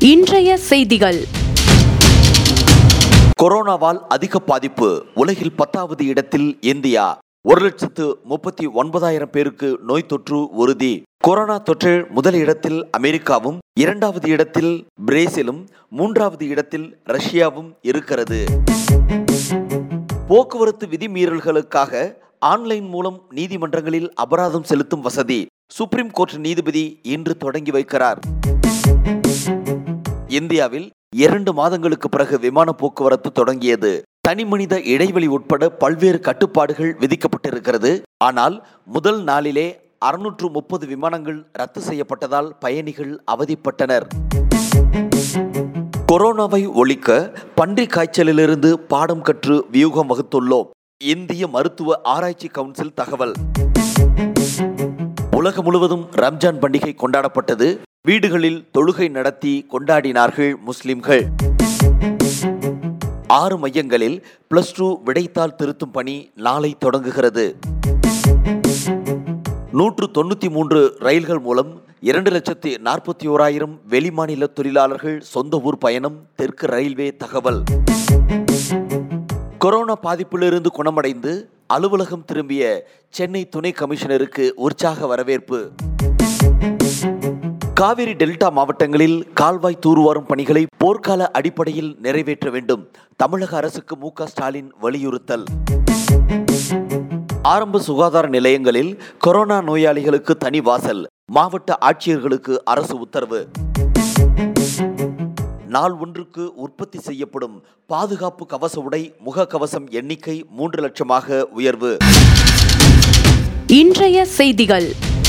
இன்றைய செய்திகள் கொரோனாவால் அதிக பாதிப்பு உலகில் பத்தாவது இடத்தில் இந்தியா ஒரு லட்சத்து முப்பத்தி ஒன்பதாயிரம் பேருக்கு நோய் தொற்று உறுதி கொரோனா தொற்றில் முதல் இடத்தில் அமெரிக்காவும் இரண்டாவது இடத்தில் பிரேசிலும் மூன்றாவது இடத்தில் ரஷ்யாவும் இருக்கிறது போக்குவரத்து விதிமீறல்களுக்காக ஆன்லைன் மூலம் நீதிமன்றங்களில் அபராதம் செலுத்தும் வசதி சுப்ரீம் கோர்ட் நீதிபதி இன்று தொடங்கி வைக்கிறார் இந்தியாவில் இரண்டு மாதங்களுக்கு பிறகு விமான போக்குவரத்து தொடங்கியது தனிமனித இடைவெளி உட்பட பல்வேறு கட்டுப்பாடுகள் விதிக்கப்பட்டிருக்கிறது ஆனால் முதல் நாளிலே அறுநூற்று முப்பது விமானங்கள் ரத்து செய்யப்பட்டதால் பயணிகள் அவதிப்பட்டனர் கொரோனாவை ஒழிக்க பன்றி காய்ச்சலிலிருந்து பாடம் கற்று வியூகம் வகுத்துள்ளோம் இந்திய மருத்துவ ஆராய்ச்சி கவுன்சில் தகவல் உலகம் முழுவதும் ரம்ஜான் பண்டிகை கொண்டாடப்பட்டது வீடுகளில் தொழுகை நடத்தி கொண்டாடினார்கள் முஸ்லிம்கள் ஆறு மையங்களில் பிளஸ் டூ விடைத்தாள் திருத்தும் பணி நாளை தொடங்குகிறது நூற்று தொண்ணூத்தி மூன்று ரயில்கள் மூலம் இரண்டு லட்சத்தி நாற்பத்தி ஓராயிரம் வெளிமாநில தொழிலாளர்கள் சொந்த ஊர் பயணம் தெற்கு ரயில்வே தகவல் கொரோனா பாதிப்பிலிருந்து குணமடைந்து அலுவலகம் திரும்பிய சென்னை துணை கமிஷனருக்கு உற்சாக வரவேற்பு காவிரி டெல்டா மாவட்டங்களில் கால்வாய் தூர்வாரும் பணிகளை போர்க்கால அடிப்படையில் நிறைவேற்ற வேண்டும் தமிழக அரசுக்கு மு க ஸ்டாலின் வலியுறுத்தல் ஆரம்ப சுகாதார நிலையங்களில் கொரோனா நோயாளிகளுக்கு தனி வாசல் மாவட்ட ஆட்சியர்களுக்கு அரசு உத்தரவு நாள் ஒன்றுக்கு உற்பத்தி செய்யப்படும் பாதுகாப்பு கவச உடை முகக்கவசம் எண்ணிக்கை மூன்று லட்சமாக உயர்வு இன்றைய செய்திகள்